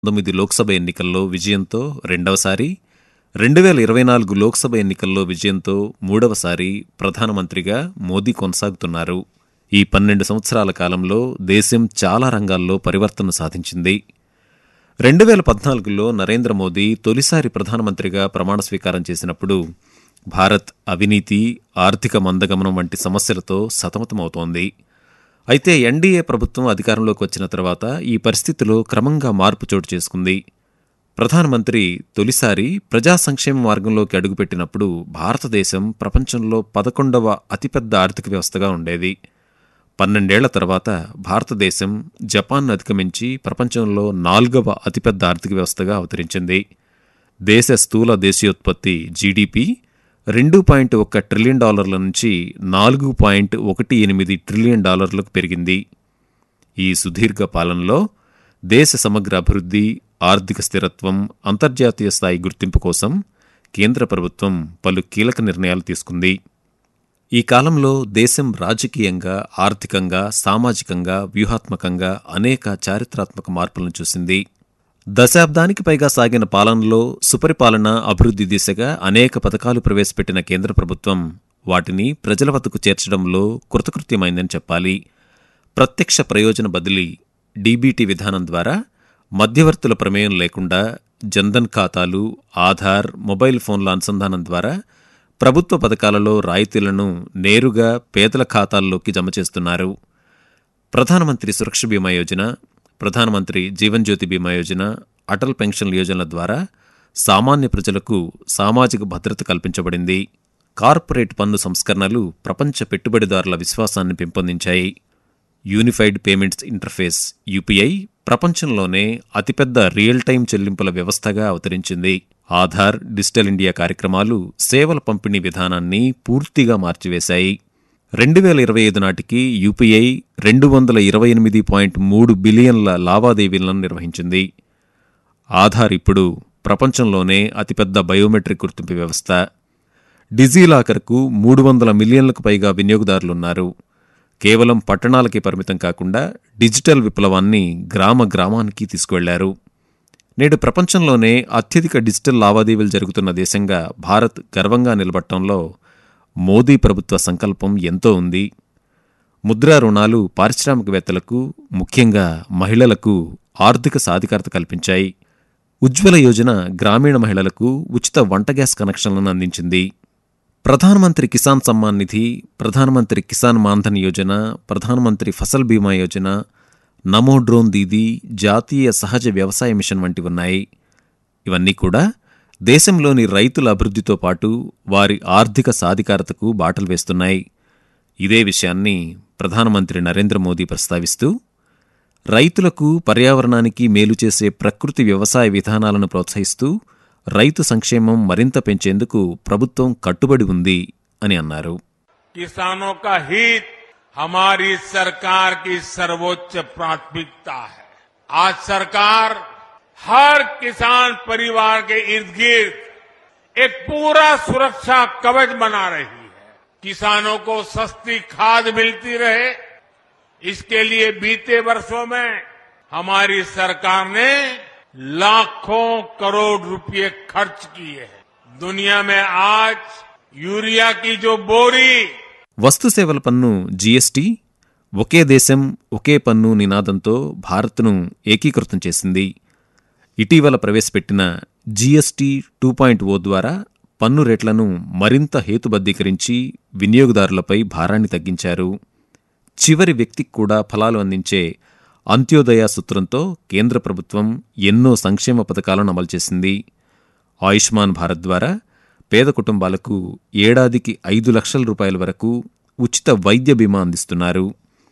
పంతొమ్మిది లోక్సభ ఎన్నికల్లో విజయంతో రెండవసారి రెండు వేల ఇరవై నాలుగు లోక్సభ ఎన్నికల్లో విజయంతో మూడవసారి ప్రధానమంత్రిగా మోదీ కొనసాగుతున్నారు ఈ పన్నెండు సంవత్సరాల కాలంలో దేశం చాలా రంగాల్లో పరివర్తన సాధించింది రెండు వేల పద్నాలుగులో నరేంద్ర మోదీ తొలిసారి ప్రధానమంత్రిగా ప్రమాణ స్వీకారం చేసినప్పుడు భారత్ అవినీతి ఆర్థిక మందగమనం వంటి సమస్యలతో సతమతమవుతోంది అయితే ఎన్డీఏ ప్రభుత్వం అధికారంలోకి వచ్చిన తర్వాత ఈ పరిస్థితిలో క్రమంగా మార్పు చోటు చేసుకుంది ప్రధానమంత్రి తొలిసారి ప్రజా సంక్షేమ మార్గంలోకి అడుగుపెట్టినప్పుడు భారతదేశం ప్రపంచంలో పదకొండవ అతిపెద్ద ఆర్థిక వ్యవస్థగా ఉండేది పన్నెండేళ్ల తర్వాత భారతదేశం జపాన్ అధిగమించి ప్రపంచంలో నాలుగవ అతిపెద్ద ఆర్థిక వ్యవస్థగా అవతరించింది దేశ స్థూల దేశీయోత్పత్తి జీడిపి రెండు పాయింట్ ఒక్క ట్రిలియన్ డాలర్ల నుంచి నాలుగు పాయింట్ ఒకటి ఎనిమిది ట్రిలియన్ డాలర్లకు పెరిగింది ఈ సుదీర్ఘ పాలనలో దేశ సమగ్ర అభివృద్ధి ఆర్థిక స్థిరత్వం అంతర్జాతీయ స్థాయి గుర్తింపు కోసం కేంద్ర ప్రభుత్వం పలు కీలక నిర్ణయాలు తీసుకుంది ఈ కాలంలో దేశం రాజకీయంగా ఆర్థికంగా సామాజికంగా వ్యూహాత్మకంగా అనేక చారిత్రాత్మక మార్పులను చూసింది దశాబ్దానికి పైగా సాగిన పాలనలో సుపరిపాలన అభివృద్ధి దిశగా అనేక పథకాలు ప్రవేశపెట్టిన కేంద్ర ప్రభుత్వం వాటిని ప్రజల వద్దకు చేర్చడంలో కృతకృత్యమైందని చెప్పాలి ప్రత్యక్ష ప్రయోజన బదిలీ డీబీటీ విధానం ద్వారా మధ్యవర్తుల ప్రమేయం లేకుండా జన్ధన్ ఖాతాలు ఆధార్ మొబైల్ ఫోన్ల అనుసంధానం ద్వారా ప్రభుత్వ పథకాలలో రాయితీలను నేరుగా పేదల ఖాతాల్లోకి జమ చేస్తున్నారు ప్రధానమంత్రి సురక్ష బీమా యోజన ప్రధానమంత్రి జీవన్ జ్యోతి బీమా యోజన అటల్ పెన్షన్ యోజనల ద్వారా సామాన్య ప్రజలకు సామాజిక భద్రత కల్పించబడింది కార్పొరేట్ పన్ను సంస్కరణలు ప్రపంచ పెట్టుబడిదారుల విశ్వాసాన్ని పెంపొందించాయి యూనిఫైడ్ పేమెంట్స్ ఇంటర్ఫేస్ యూపీఐ ప్రపంచంలోనే అతిపెద్ద రియల్ టైం చెల్లింపుల వ్యవస్థగా అవతరించింది ఆధార్ డిజిటల్ ఇండియా కార్యక్రమాలు సేవల పంపిణీ విధానాన్ని పూర్తిగా మార్చివేశాయి రెండు వేల ఇరవై ఐదు నాటికి యూపీఐ రెండు వందల ఇరవై ఎనిమిది పాయింట్ మూడు బిలియన్ల లావాదేవీలను నిర్వహించింది ఆధార్ ఇప్పుడు ప్రపంచంలోనే అతిపెద్ద బయోమెట్రిక్ గుర్తింపు వ్యవస్థ డిజీలాకర్కు మూడు వందల మిలియన్లకు పైగా వినియోగదారులున్నారు కేవలం పట్టణాలకే పరిమితం కాకుండా డిజిటల్ విప్లవాన్ని గ్రామ గ్రామానికి తీసుకువెళ్లారు నేడు ప్రపంచంలోనే అత్యధిక డిజిటల్ లావాదేవీలు జరుగుతున్న దేశంగా భారత్ గర్వంగా నిలబట్టంలో మోదీ ప్రభుత్వ సంకల్పం ఎంతో ఉంది ముద్రా రుణాలు పారిశ్రామికవేత్తలకు ముఖ్యంగా మహిళలకు ఆర్థిక సాధికారత కల్పించాయి ఉజ్వల యోజన గ్రామీణ మహిళలకు ఉచిత వంట గ్యాస్ కనెక్షన్లను అందించింది ప్రధానమంత్రి కిసాన్ సమ్మాన్ నిధి ప్రధానమంత్రి కిసాన్ మాన్ధన్ యోజన ప్రధానమంత్రి ఫసల్ బీమా యోజన నమో డ్రోన్ దీదీ జాతీయ సహజ వ్యవసాయ మిషన్ వంటివి ఉన్నాయి ఇవన్నీ కూడా దేశంలోని రైతుల అభివృద్ధితో పాటు వారి ఆర్థిక సాధికారతకు బాటలు వేస్తున్నాయి ఇదే విషయాన్ని ప్రధానమంత్రి నరేంద్ర మోదీ ప్రస్తావిస్తూ రైతులకు పర్యావరణానికి మేలు చేసే ప్రకృతి వ్యవసాయ విధానాలను ప్రోత్సహిస్తూ రైతు సంక్షేమం మరింత పెంచేందుకు ప్రభుత్వం కట్టుబడి ఉంది అని అన్నారు किसानों का हित हमारी सरकार की सर्वोच्च प्राथमिकता है आज सरकार हर किसान परिवार के इर्द गिर्द एक पूरा सुरक्षा कवच बना रही है किसानों को सस्ती खाद मिलती रहे इसके लिए बीते वर्षों में हमारी सरकार ने लाखों करोड़ रुपए खर्च किए हैं दुनिया में आज यूरिया की जो बोरी వస్తు సేవల పన్ను జీఎస్టీ ఒకే దేశం ఒకే పన్ను నినాదంతో భారత్ను ఏకీకృతం చేసింది ఇటీవల ప్రవేశపెట్టిన జీఎస్టీ టూ పాయింట్ ఓ ద్వారా పన్ను రేట్లను మరింత హేతుబద్ధీకరించి వినియోగదారులపై భారాన్ని తగ్గించారు చివరి వ్యక్తికి కూడా ఫలాలు అందించే అంత్యోదయ సూత్రంతో కేంద్ర ప్రభుత్వం ఎన్నో సంక్షేమ పథకాలను అమలు చేసింది ఆయుష్మాన్ భారత్ ద్వారా పేద కుటుంబాలకు ఏడాదికి ఐదు లక్షల రూపాయల వరకు ఉచిత వైద్య బీమా అందిస్తున్నారు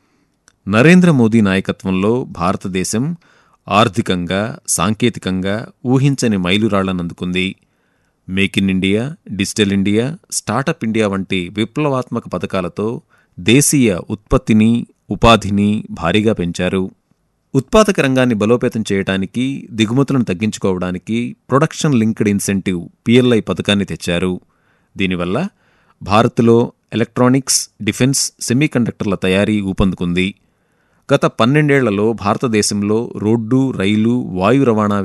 నరేంద్ర మోదీ నాయకత్వంలో భారతదేశం ఆర్థికంగా సాంకేతికంగా ఊహించని మైలురాళ్లను అందుకుంది make in India digital India startup India వంటి విప్లవాత్మక పథకాలతో దేశీయ ఉత్పత్తిని ఉపాధిని భారీగా పెంచారు ఉత్పాదక రంగాన్ని బలోపేతం చేయడానికి దిగుమతులను తగ్గించుకోవడానికి ప్రొడక్షన్ లింక్డ్ ఇన్సెంటివ్ పిఎల్ఐ పథకాన్ని తెచ్చారు దీనివల్ల భారత్లో ఎలక్ట్రానిక్స్ డిఫెన్స్ సెమీకండక్టర్ల తయారీ ఊపందుకుంది గత పన్నెండేళ్లలో భారతదేశంలో రోడ్డు రైలు వాయు రవాణా